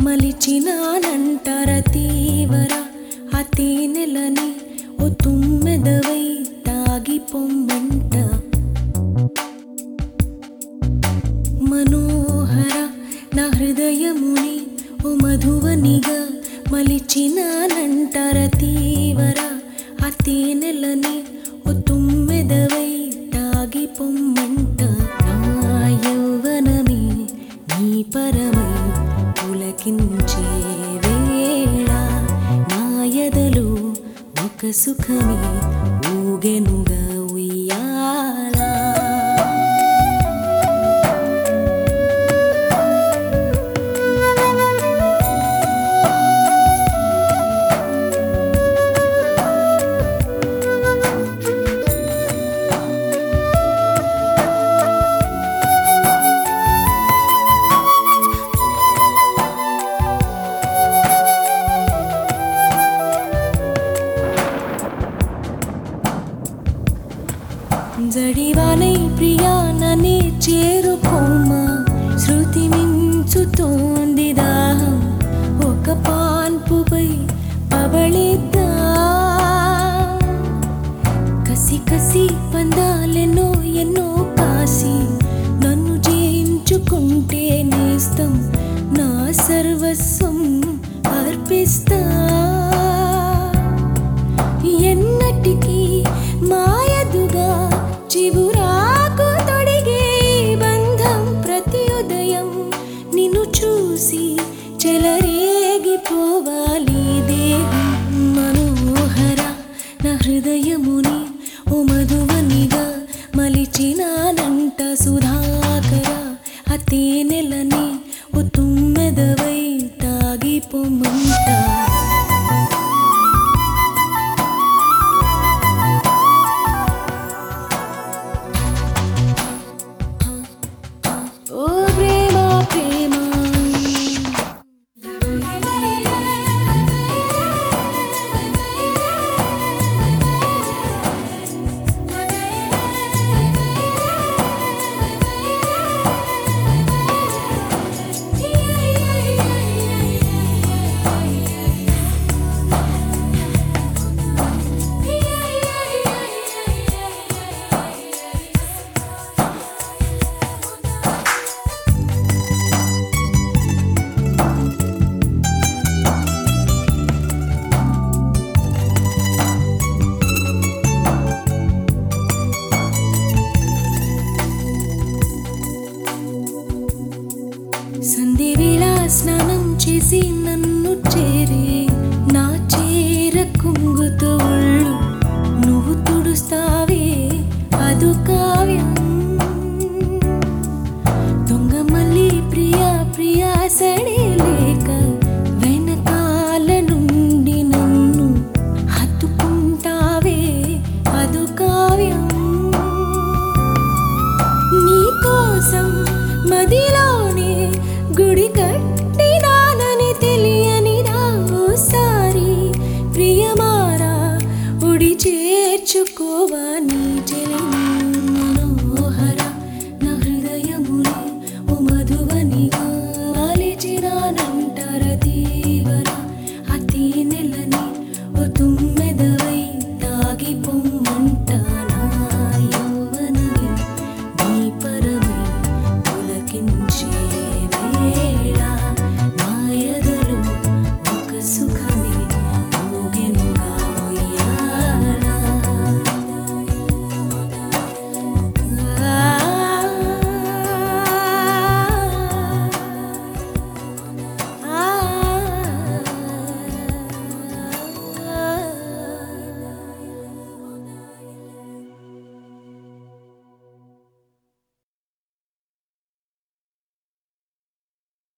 మలిచినానంటార తీవర ఆ తేనెలని ఓ తుమ్మెదవై తాగి పొమ్మంట మనోహర నా హృదయముని ఓ మధువనిగా మలిచినానంటార తీవర ఆ తేనెలని ఓ తుమ్మెదవై తాగి పొమ్మంట నా యౌవనమే నీ పరమై పులకించే వేళ నా ఎదలో ఒక సుఖమే ఊగెనుగా ఉయ్యాలా జడివానై ప్రియాననే చేరుకోమా శృతి మించుతోంది దాహం ఒక పాన్పుపై పవళిద్దా కసి కసి పందాలెన్నో ఎన్నో కాసి నన్ను జయించుకుంటే నేస్తం నా సర్వస్వం అర్పిస్తా ఎన్నటికీ మాయదుగా చివురాకు తొడిగే ఈ బంధం ప్రతి ఉదయం నిన్ను చూసి చెలరేగిపోవాలి దేహం మనోహర నా హృదయముని ఓ మధువనిగా మలిచినానంట సుధాకర ఆ తేనెలని ఓ తుమ్మెదవై తాగిపోమంట ఓ ప్రేమ ప్రేమ సంధ్య వేళ స్నానం చేసి నన్ను